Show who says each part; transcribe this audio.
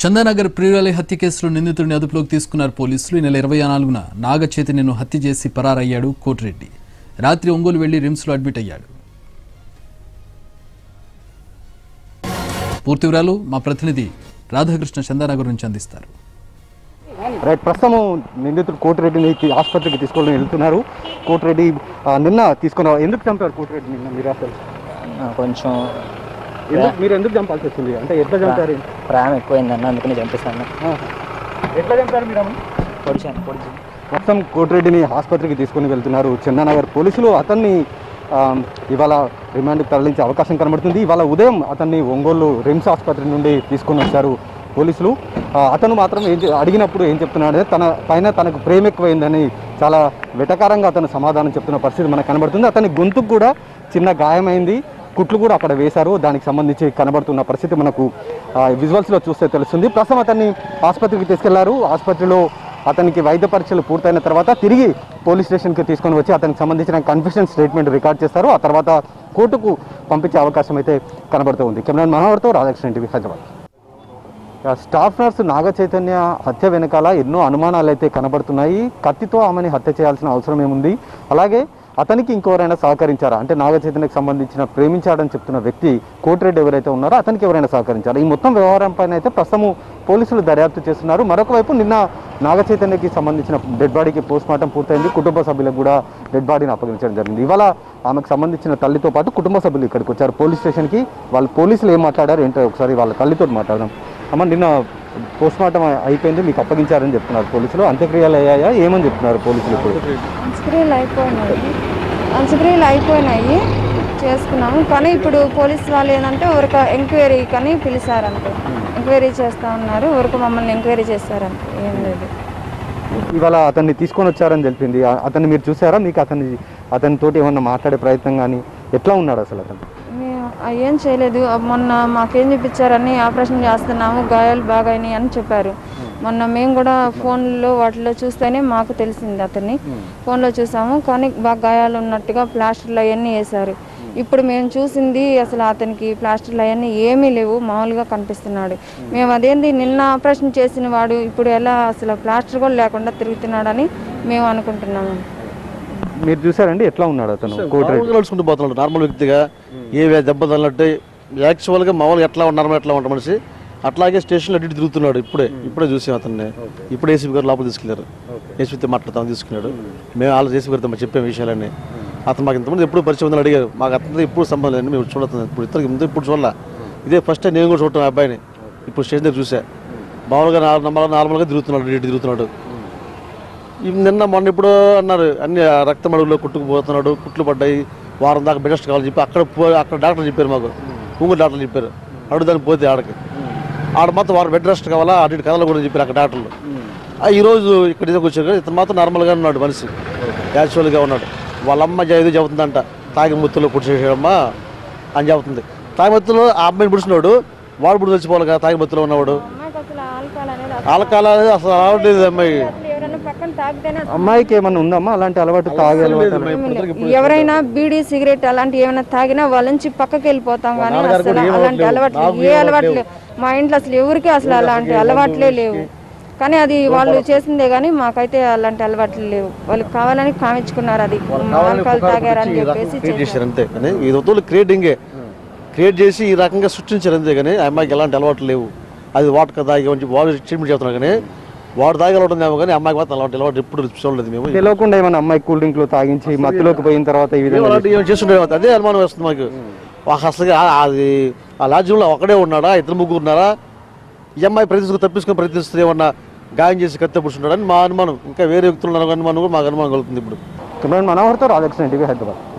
Speaker 1: చందానగర్ ప్రియురాలి హత్య కేసులో నిందితుడిని అదుపులోకి తీసుకున్నారు పోలీసులు ఈ నెల ఇరవై నాలుగున నాగ చైతన్యను హత్య చేసి పరారయ్యాడు కోటిరెడ్డి రాత్రి ఒంగోలు వెళ్లి రిమ్స్లో అడ్మిట్ అయ్యాడు పూర్తి వివరాలు మా ప్రతినిధి రాధాకృష్ణ చందానగర్ నుంచి అందిస్తారు
Speaker 2: రైట్ ప్రస్తుతం నిందితుడు కోటిరెడ్డిని తీ- ఆసుపత్రికి తీసుకొని వెళ్తున్నారు కోటిరెడ్డి ఆ, నిన్న తీసుకున్న ఎందుకు చంపారు కోటిరెడ్డి నిన్న మీరు అసలు
Speaker 3: ఆ, కొంచెం
Speaker 2: ఎందుకు మీరు ఎందుకు చంపాల్సి వచ్చింది అంటే ఎట్లా చంపారు
Speaker 3: ప్రేమ ఎక్కువైందన్న అందుకని చంపిస్తాను
Speaker 2: ఆ. ఎట్లా చంపారు మీరు
Speaker 3: పొడిచాను పొడిచి
Speaker 2: ప్రస్తుతం కోటిరెడ్డిని ఆసుపత్రికి తీసుకొని వెళ్తున్నారు చందానగర్ పోలీసులు అతన్ని ఆ, ఇవాళ రిమాండ్కి తరలించే అవకాశం కనబడుతుంది ఇవాళ ఉదయం అతన్ని ఒంగోలు రిమ్స్ ఆసుపత్రి నుండి తీసుకొని వచ్చారు పోలీసులు ఆ, అతను మాత్రం ఏం చె- అడిగినప్పుడు ఏం చెప్తున్నాడంటే తన పైన తనకు ప్రేమ ఎక్కువైందని చాలా వెటకారంగా అతను సమాధానం చెప్తున్న పరిస్థితి మనకు కనబడుతుంది అతని గొంతుకు కూడా చిన్న గాయమైంది కుట్లు కూడా అక్కడ వేశారు దానికి సంబంధించి కనబడుతున్న పరిస్థితి మనకు ఆ, విజువల్స్లో చూస్తే తెలుస్తుంది ప్రస్తుతం అతన్ని ఆసుపత్రికి తీసుకెళ్లారు ఆసుపత్రిలో అతనికి వైద్య పరీక్షలు పూర్తయిన తర్వాత తిరిగి పోలీస్ స్టేషన్కి తీసుకొని వచ్చి అతనికి సంబంధించిన కన్ఫెషన్ స్టేట్మెంట్ రికార్డ్ చేస్తారు ఆ తర్వాత కోర్టుకు పంపించే అవకాశం అయితే కనబడుతూ ఉంది కెమెరా మనోహర్తో రాధాకృష్ణ టీవీ హైదరాబాద్ ఇక స్టాఫ్ నర్స్ నాగ చైతన్య హత్య వెనకాల ఎన్నో అనుమానాలు అయితే కనబడుతున్నాయి కత్తితో ఆమెని హత్య చేయాల్సిన అవసరం ఏముంది అలాగే అతనికి ఇంకెవరైనా సహకరించారా అంటే నాగ చైతన్యకు సంబంధించిన ప్రేమించాడని చెప్తున్న వ్యక్తి కోటిరెడ్డి ఎవరైతే ఉన్నారో అతనికి ఎవరైనా సహకరించారా ఈ మొత్తం వ్యవహారం పైన అయితే ప్రస్తుతం పోలీసులు దర్యాప్తు చేస్తున్నారు మరొక వైపు నిన్న నాగ చైతన్యకి సంబంధించిన డెడ్ బాడీకి పోస్ట్ మార్టం పూర్తయింది కుటుంబ సభ్యులకు కూడా డెడ్ బాడీని అప్పగించడం జరిగింది ఇవాళ ఆమెకు సంబంధించిన తల్లితో పాటు కుటుంబ సభ్యులు ఇక్కడికి వచ్చారు పోలీస్ స్టేషన్కి వాళ్ళు పోలీసులు ఏం మాట్లాడారు ఏంటో ఒకసారి వాళ్ళ తల్లితో మాట్లాడదాం అమ్మ నిన్న పోస్ట్ మార్టం అయిపోయింది మీకు అప్పగించారని చెప్తున్నారు పోలీసులు అంత్యక్రియలు అయ్యాయా ఏమని చెప్తున్నారు పోలీసులు ఇప్పుడు
Speaker 4: అంచుక్రియలు అయిపోయినాయి అంచుక్రియలు అయిపోయినాయి చేసుకున్నాము కానీ ఇప్పుడు పోలీస్ వాళ్ళు ఏంటంటే ఒక ఎంక్వైరీ కానీ పిలిచారంట ఎంక్వైరీ చేస్తూ ఉన్నారు ఊరికి మమ్మల్ని ఎంక్వైరీ చేస్తారంట ఏం లేదు
Speaker 2: ఇవాళ అతన్ని తీసుకొని వచ్చారని తెలిపింది ఆ- అతన్ని మీరు చూసారా మీకు అతన్ని అతని తోటి ఏమన్నా మాట్లాడే ప్రయత్నం కానీ ఎట్లా ఉన్నాడు అసలు అతను
Speaker 4: మేము ఆ ఏం చేయలేదు ఆ మొన్న మాకేం చూపించారని ఆపరేషన్ చేస్తున్నాము గాయాలు బాగాయినాయి అని చెప్పారు మొన్న మేము కూడా ఫోన్లో వాటిలో చూస్తేనే మాకు తెలిసింది అతన్ని ఫోన్లో చూసాము కానీ బాగా గాయాలు ఉన్నట్టుగా ప్లాస్టర్లు అవన్నీ వేశారు ఇప్పుడు మేము చూసింది అసలు అతనికి ప్లాస్టర్లు అవన్నీ ఏమీ లేవు మామూలుగా కనిపిస్తున్నాడు మేము అదేంది నిన్న ఆపరేషన్ చేసిన వాడు ఇప్పుడు ఎలా అసలు ప్లాస్టర్ కూడా లేకుండా తిరుగుతున్నాడని మేము అనుకుంటున్నాము
Speaker 2: మీరు చూసారండి ఎట్లా ఉన్నాడు అతను కోటిరెడ్డి
Speaker 5: మామూలుగా నడుచుకుంటూ పోతున్నాడు నార్మల్ వ్యక్తిగా ఏ వే- దెబ్బ తగిలినట్టు యాక్చువల్గా మామూలుగా ఎట్లా నార్మల్ ఎట్లా ఉంటాడు మనిషి అట్లాగే స్టేషన్లో అడ్డు ఇటు తిరుగుతున్నాడు ఇప్పుడే ఇప్పుడే చూసాం అతన్ని ఇప్పుడు ఏసీపీ గారు లోపల తీసుకెళ్లారు ఏసీపీతో మాట్లాడతామని తీసుకున్నాడు మేము వాళ్ళు ఏసీపీ గారితో చెప్పాం విషయాలన్నీ అతను మాకు ఇంతమంది ఎప్పుడు పరిచయం ఉందని అడిగారు మాకు అతనితో ఎప్పుడు సంబంధం లేదు మేము చూడలేదు ఇప్పుడు ఇద్దరికి ముందు ఇప్పుడు చూడాల ఇదే ఫస్ట్ టైం నేను కూడా చూడటం ఆ అబ్బాయిని ఇప్పుడు స్టేషన్ దగ్గర చూసా మామూలుగా నార్మల్ నార్మల్గా తిరుగుతున్నాడు ఇటు తిరుగుతున్నాడు ఈ నిన్న మొన్న ఇప్పుడు అన్నారు అన్ని రక్తం అడుగులో కుట్టుకుపోతున్నాడు కుట్లు పడ్డాయి వారం దాకా బెస్ట్ కావాలని చెప్పి అక్కడ పో అక్కడ డాక్టర్ చెప్పారు మాకు ఉంగు డాక్టర్ చెప్పారు అడుగు దానికి పోతే ఆడకి ఆడ మాత్రం వారం బెడ్ రెస్ట్ కావాలా అటు ఇటు కథలు కూడా చెప్పారు అక్కడ డాక్టర్లు ఆ ఈ రోజు ఇక్కడ ఇదికి వచ్చాక ఇతను మాత్రం నార్మల్గా ఉన్నాడు మనిషి యాక్చువల్గా ఉన్నాడు వాళ్ళ అమ్మ ఏదో చెబుతుందంట తాగి ముత్తులో పుడిచేసేయమ్మా అని చెబుతుంది తాగి మత్తులో ఆ అమ్మాయిని పుడిచినాడు వాడు పుడి చచ్చిపోవాలి కదా తాగి మత్తులో ఉన్నవాడు
Speaker 4: అమ్మాయికి అసలు ఆల్కహాల్ అనేది
Speaker 5: ఆలకాల అసలు రావట్లేదు అమ్మాయి
Speaker 4: అసలు ఎవరైనా పక్కన తాగితేనే
Speaker 2: అమ్మాయికి ఏమన్నా ఉందమ్మా అలాంటి అలవాటు తాగే అలవాటు
Speaker 4: ఎవరైనా బీడీ సిగరెట్ అలాంటి ఏమైనా తాగినా వాళ్ళ నుంచి పక్కకి వెళ్ళిపోతాం కానీ అసలు అలాంటి అలవాట్లు ఏ అలవాట్లు మా ఇంట్లో అసలు ఎవరికి అసలు అలాంటి అలవాట్లే లేవు కానీ అది వాళ్ళు చేసిందే కానీ మాకైతే అలాంటి అలవాట్లు లేవు వాళ్ళకి కావాలని కామించుకున్నారు అది ఆల్కహాల్ తాగారని చెప్పేసి
Speaker 5: క్రియేట్ చేశారు అంతే కానీ ఈ వస్తువులు క్రియేటింగే క్రియేట్ చేసి ఈ రకంగా సృష్టించారు అంతే కానీ ఆ అమ్మాయికి ఎలాంటి అలవాట్లు లేవు అది వాటక తాగి అని చెప్పి వాళ్ళు ట్రీట్మెంట్ చేస్తున్నారు కానీ వాడు తాగి అలవాటు ఉందేమో కానీ అమ్మాయికి మాత్రం అలాంటి అలవాటు ఎప్పుడు చూడలేదు మేము
Speaker 2: తెలియకుండా ఏమన్నా అమ్మాయి కూల్ డ్రింక్ లో తాగించి మత్తులోకి పోయిన తర్వాత ఈ
Speaker 5: ఏం
Speaker 2: విధంగా
Speaker 5: అలాంటి ఏం చేస్తుండే అదే అనుమానం వస్తుంది మాకు ఒక అసలు ఆ- అది ఆ లాడ్జ్లో ఒకడే ఉన్నాడా ఇద్దరు ముగ్గురు ఉన్నారా ఈ అమ్మాయి ప్రతి తప్పించుకొని ప్రయత్నిస్తుంది ఏమన్నా గాయం చేసి కత్తి పుడుచున్నాడని మా అనుమానం ఇంకా వేరే వ్యక్తులు ఉన్నారు అనుమానం కూడా మాకు అనుమానం కలుగుతుంది ఇప్పుడు
Speaker 2: కెమెరా మనోహర్తో రాధాకృష్ణ టీవీ హైదరాబాద్